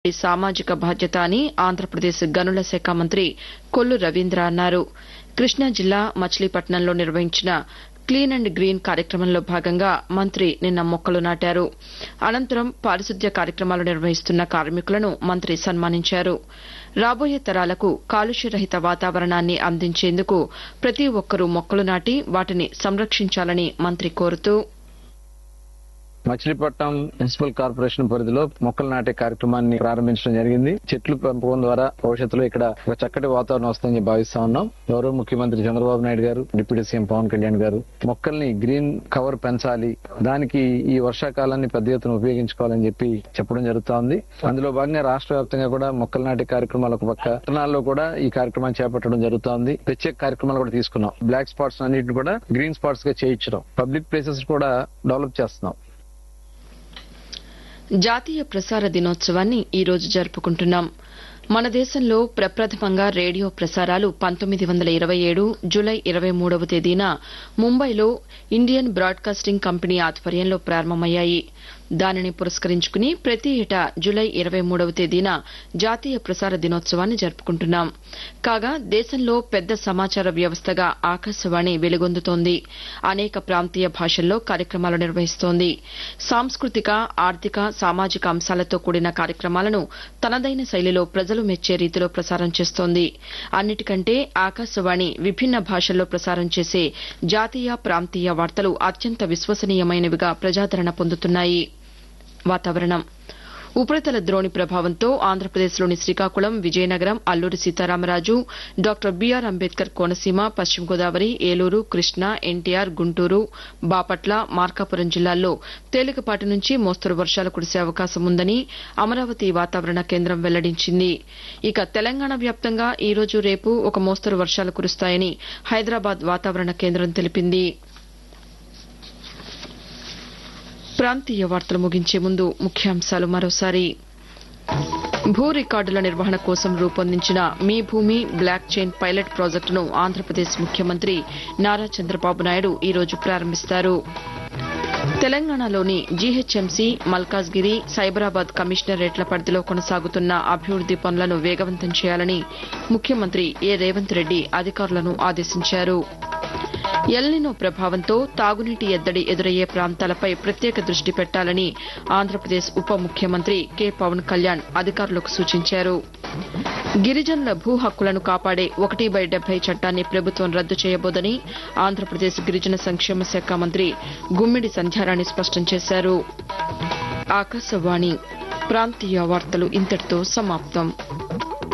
సామాజిక బాధ్యత అని ఆంధ్రప్రదేశ్ గనుల శాఖ మంత్రి కొల్లు రవీంద్ర అన్నారు కృష్ణా జిల్లా మచిలీపట్నంలో నిర్వహించిన క్లీన్ అండ్ గ్రీన్ కార్యక్రమంలో భాగంగా మంత్రి నిన్న మొక్కలు నాటారు అనంతరం పారిశుద్య కార్యక్రమాలు నిర్వహిస్తున్న కార్మికులను మంత్రి సన్మానించారు రాబోయే తరాలకు కాలుష్య రహిత వాతావరణాన్ని అందించేందుకు ప్రతి ఒక్కరూ మొక్కలు నాటి వాటిని సంరక్షించాలని మంత్రి కోరుతూ మచిలీపట్నం మున్సిపల్ కార్పొరేషన్ పరిధిలో మొక్కలు నాటే కార్యక్రమాన్ని ప్రారంభించడం జరిగింది చెట్లు పెంపకం ద్వారా భవిష్యత్తులో ఇక్కడ ఒక చక్కటి వాతావరణం వస్తుందని భావిస్తా ఉన్నాం గౌరవ ముఖ్యమంత్రి చంద్రబాబు నాయుడు గారు డిప్యూటీ సీఎం పవన్ కళ్యాణ్ గారు మొక్కల్ని గ్రీన్ కవర్ పెంచాలి దానికి ఈ వర్షాకాలాన్ని పెద్ద ఎత్తున ఉపయోగించుకోవాలని చెప్పి చెప్పడం జరుగుతా ఉంది అందులో భాగంగా రాష్ట్ర వ్యాప్తంగా కూడా మొక్కలు నాటే కార్యక్రమాలు ఒక పక్క పట్టణాల్లో కూడా ఈ కార్యక్రమాన్ని చేపట్టడం జరుగుతా ఉంది ప్రత్యేక కార్యక్రమాలు కూడా తీసుకున్నాం బ్లాక్ స్పాట్స్ అన్నిటిని కూడా గ్రీన్ స్పాట్స్ గా చేయించడం పబ్లిక్ ప్లేసెస్ కూడా డెవలప్ చేస్తున్నాం జాతీయ ప్రసార దినోత్సవాన్ని ఈ రోజు జరుపుకుంటున్నాం మన దేశంలో ప్రప్రథమంగా రేడియో ప్రసారాలు పంతొమ్మిది వందల ఇరవై ఏడు జులై ఇరవై మూడవ తేదీన ముంబైలో ఇండియన్ బ్రాడ్కాస్టింగ్ కంపెనీ ఆధ్వర్యంలో ప్రారంభమయ్యాయి దానిని పురస్కరించుకుని ప్రతి ఏటా జులై ఇరవై మూడవ తేదీన జాతీయ ప్రసార దినోత్సవాన్ని జరుపుకుంటున్నాం కాగా దేశంలో పెద్ద సమాచార వ్యవస్థగా ఆకాశవాణి వెలుగొందుతోంది అనేక ప్రాంతీయ భాషల్లో కార్యక్రమాలు నిర్వహిస్తోంది సాంస్కృతిక ఆర్థిక సామాజిక అంశాలతో కూడిన కార్యక్రమాలను తనదైన శైలిలో ప్రజలు మెచ్చే రీతిలో ప్రసారం చేస్తోంది అన్నిటికంటే ఆకాశవాణి విభిన్న భాషల్లో ప్రసారం చేసే జాతీయ ప్రాంతీయ వార్తలు అత్యంత విశ్వసనీయమైనవిగా ప్రజాదరణ పొందుతున్నాయి వాతావరణం ఉపరితల ద్రోణి ప్రభావంతో ఆంధ్రప్రదేశ్లోని శ్రీకాకుళం విజయనగరం అల్లూరి సీతారామరాజు డాక్టర్ బీఆర్ అంబేద్కర్ కోనసీమ పశ్చిమ గోదావరి ఏలూరు కృష్ణా ఎన్టీఆర్ గుంటూరు బాపట్ల మార్కాపురం జిల్లాల్లో తేలికపాటి నుంచి మోస్తరు వర్షాలు కురిసే అవకాశం ఉందని అమరావతి వాతావరణ కేంద్రం వెల్లడించింది ఇక తెలంగాణ వ్యాప్తంగా ఈ రోజు రేపు ఒక మోస్తరు వర్షాలు కురుస్తాయని హైదరాబాద్ వాతావరణ కేంద్రం తెలిపింది ప్రాంతీయ వార్తలు ముగించే ముందు ముఖ్యాంశాలు మరోసారి భూ రికార్డుల నిర్వహణ కోసం రూపొందించిన మీ భూమి బ్లాక్ చైన్ పైలట్ ప్రాజెక్టును ఆంధ్రప్రదేశ్ ముఖ్యమంత్రి నారా చంద్రబాబు నాయుడు ఈరోజు ప్రారంభిస్తారు తెలంగాణలోని జీహెచ్ఎంసీ మల్కాజ్గిరి సైబరాబాద్ కమిషనరేట్ల పరిధిలో కొనసాగుతున్న అభివృద్ది పనులను వేగవంతం చేయాలని ముఖ్యమంత్రి ఏ రేవంత్ రెడ్డి అధికారులను ఆదేశించారు ఎల్నినో ప్రభావంతో తాగునీటి ఎద్దడి ఎదురయ్యే ప్రాంతాలపై ప్రత్యేక దృష్టి పెట్టాలని ఆంధ్రప్రదేశ్ ఉప ముఖ్యమంత్రి కె పవన్ కళ్యాణ్ అధికారులకు సూచించారు గిరిజనుల భూ హక్కులను కాపాడే ఒకటి బై డెబ్బై చట్టాన్ని ప్రభుత్వం రద్దు చేయబోదని ఆంధ్రప్రదేశ్ గిరిజన సంక్షేమ శాఖ మంత్రి గుమ్మిడి సంధ్యారాణి స్పష్టం చేశారు ఆకాశవాణి ప్రాంతీయ వార్తలు ఇంతటితో సమాప్తం